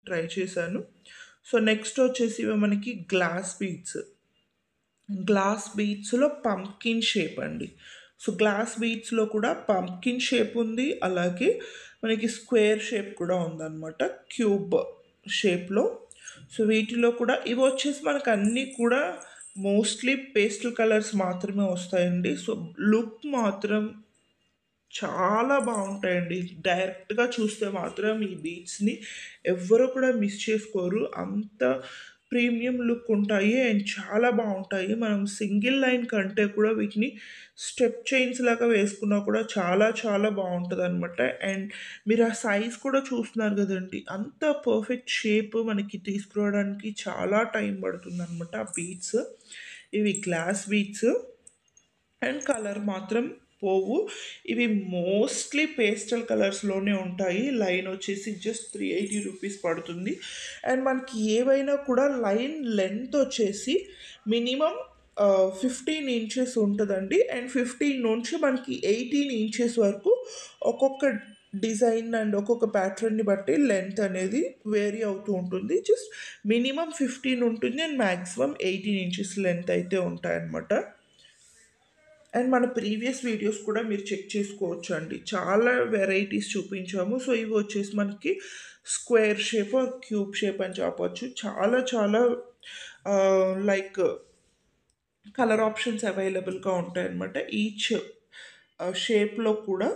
try చేశాను so next వచ్చేసి ఇవి మనకి గ్లాస్ బీడ్స్ గ్లాస్ బీడ్స్లో పంకిన్ షేప్ అండి సో గ్లాస్ బీడ్స్లో కూడా పంకిన్ షేప్ ఉంది అలాగే మనకి స్క్వేర్ షేప్ కూడా ఉందన్నమాట క్యూబ్ షేప్లో సో వీటిలో కూడా ఇవి వచ్చేసి మనకు అన్నీ కూడా మోస్ట్లీ పేస్టల్ కలర్స్ మాత్రమే వస్తాయండి సో లుక్ మాత్రం చాలా బాగుంటాయండి డైరెక్ట్గా చూస్తే మాత్రం ఈ బీట్స్ని ఎవ్వరు కూడా మిస్ చేసుకోరు అంత ప్రీమియం లుక్ ఉంటాయి అండ్ చాలా బాగుంటాయి మనం సింగిల్ లైన్ కంటే కూడా వీటిని స్టెప్ చైన్స్ లాగా వేసుకున్నా కూడా చాలా చాలా బాగుంటుంది అనమాట అండ్ మీరు ఆ సైజ్ కూడా చూస్తున్నారు కదండి అంత పర్ఫెక్ట్ షేప్ మనకి తీసుకురావడానికి చాలా టైం పడుతుంది అనమాట ఆ బీట్స్ ఇవి గ్లాస్ బీట్స్ అండ్ కలర్ మాత్రం పోవు ఇవి మోస్ట్లీ పేస్టల్ కలర్స్లోనే ఉంటాయి లైన్ వచ్చేసి జస్ట్ త్రీ ఎయిటీ రూపీస్ పడుతుంది అండ్ మనకి ఏవైనా కూడా లైన్ లెంత్ వచ్చేసి మినిమం ఫిఫ్టీన్ ఇంచెస్ ఉంటుందండి అండ్ ఫిఫ్టీన్ నుంచి మనకి ఎయిటీన్ ఇంచెస్ వరకు ఒక్కొక్క డిజైన్ అండ్ ఒక్కొక్క ప్యాటర్న్ని బట్టి లెంత్ అనేది వేరీ అవుతూ ఉంటుంది జస్ట్ మినిమం ఫిఫ్టీన్ ఉంటుంది and maximum eighteen inches length అయితే ఉంటాయన్నమాట అండ్ మన ప్రీవియస్ వీడియోస్ కూడా మీరు చెక్ చేసుకోవచ్చు అండి చాలా వెరైటీస్ చూపించాము సో ఇవి వచ్చేసి మనకి square shape or cube shape అని చెప్పవచ్చు చాలా చాలా లైక్ కలర్ ఆప్షన్స్ అవైలబుల్గా ఉంటాయి అన్నమాట ఈచ్ షేప్లో కూడా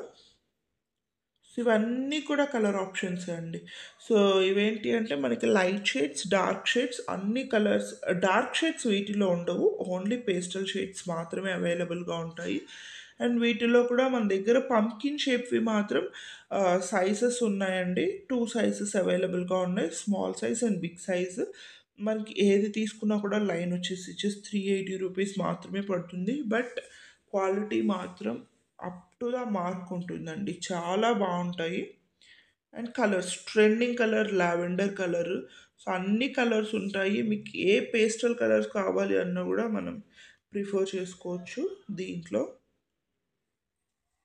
సో ఇవన్నీ కూడా కలర్ ఆప్షన్స్ అండి సో ఇవేంటి అంటే మనకి లైట్ షేడ్స్ డార్క్ షేడ్స్ అన్ని కలర్స్ డార్క్ షేడ్స్ వీటిలో ఉండవు ఓన్లీ పేస్టల్ షేడ్స్ మాత్రమే అవైలబుల్గా ఉంటాయి అండ్ వీటిలో కూడా మన దగ్గర పంకిన్ షేప్వి మాత్రం సైజెస్ ఉన్నాయండి టూ సైజెస్ అవైలబుల్గా ఉన్నాయి small size and big size మనకి ఏది తీసుకున్నా కూడా లైన్ వచ్చేసి జస్ట్ త్రీ ఎయిటీ రూపీస్ మాత్రమే పడుతుంది బట్ క్వాలిటీ మాత్రం అప్ టు ద మార్క్ ఉంటుందండి చాలా బాగుంటాయి and colours trending colour lavender colour so అన్ని కలర్స్ ఉంటాయి మీకు ఏ పేస్టల్ కలర్స్ కావాలి అన్నా కూడా మనం ప్రిఫర్ చేసుకోవచ్చు దీంట్లో